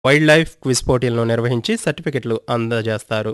wild life quiz పోటీలను నిర్వహించి సర్టిఫికెట్లు అందజేస్తారు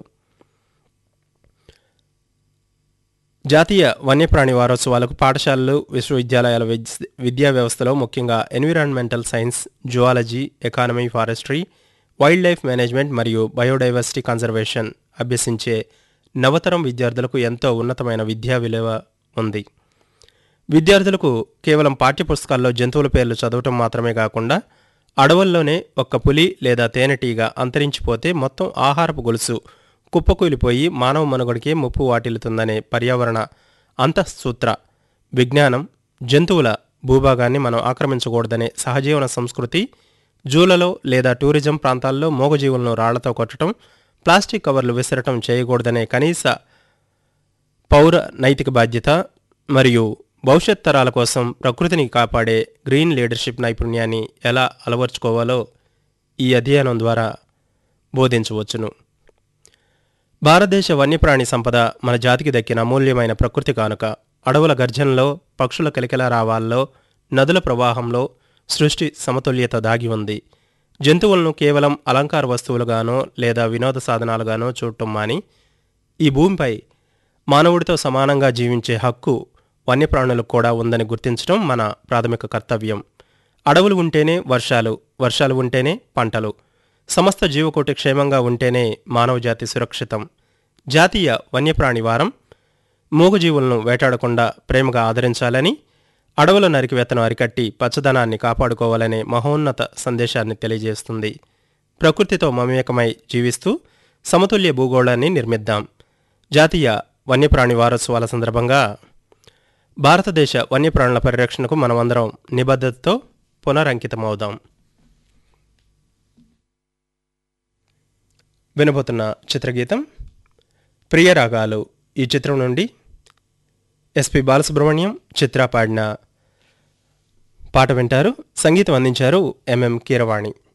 జాతీయ వన్యప్రాణి వారోత్సవాలకు పాఠశాలలు విశ్వవిద్యాలయాల విద్య- విద్యా వ్యవస్థలో ముఖ్యంగా environmental science zoology economy forestry wildlife management మరియు బయోడైవర్సిటీ కన్జర్వేషన్ అభ్యసించే నవతరం విద్యార్థులకు ఎంతో ఉన్నతమైన విద్యా విలువ ఉంది విద్యార్థులకు కేవలం పాఠ్యపుస్తకాల్లో జంతువుల పేర్లు చదవటం మాత్రమే కాకుండా అడవుల్లోనే ఒక్క పులి లేదా తేనెటీగ అంతరించిపోతే మొత్తం ఆహారపు గొలుసు కుప్పకూలిపోయి మానవ మనుగడికే ముప్పు వాటిల్లుతుందనే పర్యావరణ అంతఃసూత్ర విజ్ఞానం జంతువుల భూభాగాన్ని మనం ఆక్రమించకూడదనే సహజీవన సంస్కృతి జూలలో లేదా టూరిజం ప్రాంతాల్లో మూగజీవులను రాళ్లతో కొట్టడం ప్లాస్టిక్ కవర్లు విసరటం చేయకూడదనే కనీస పౌర నైతిక బాధ్యత మరియు భవిష్యత్ తరాల కోసం ప్రకృతిని కాపాడే గ్రీన్ లీడర్షిప్ నైపుణ్యాన్ని ఎలా అలవర్చుకోవాలో ఈ అధ్యయనం ద్వారా బోధించవచ్చును భారతదేశ వన్యప్రాణి సంపద మన జాతికి దక్కిన అమూల్యమైన ప్రకృతి కానుక అడవుల గర్జనలో పక్షుల కిలకిల రావాల్లో నదుల ప్రవాహంలో సృష్టి సమతుల్యత దాగి ఉంది జంతువులను కేవలం అలంకార వస్తువులుగానో లేదా వినోద సాధనాలుగానో చూడటం మాని ఈ భూమిపై మానవుడితో సమానంగా జీవించే హక్కు వన్యప్రాణులకు కూడా ఉందని గుర్తించడం మన ప్రాథమిక కర్తవ్యం అడవులు ఉంటేనే వర్షాలు వర్షాలు ఉంటేనే పంటలు సమస్త జీవకోటి క్షేమంగా ఉంటేనే మానవజాతి సురక్షితం జాతీయ వన్యప్రాణి వారం మూగజీవులను వేటాడకుండా ప్రేమగా ఆదరించాలని అడవుల నరికివేతను అరికట్టి పచ్చదనాన్ని కాపాడుకోవాలనే మహోన్నత సందేశాన్ని తెలియజేస్తుంది ప్రకృతితో మమేకమై జీవిస్తూ సమతుల్య భూగోళాన్ని నిర్మిద్దాం జాతీయ వన్యప్రాణి వారోత్సవాల సందర్భంగా భారతదేశ వన్యప్రాణుల పరిరక్షణకు మనమందరం నిబద్ధతతో పునరంకితమవుదాం వినబోతున్న చిత్రగీతం ప్రియరాగాలు ఈ చిత్రం నుండి ఎస్పి బాలసుబ్రహ్మణ్యం చిత్ర పాడిన పాట వింటారు సంగీతం అందించారు ఎంఎం కీరవాణి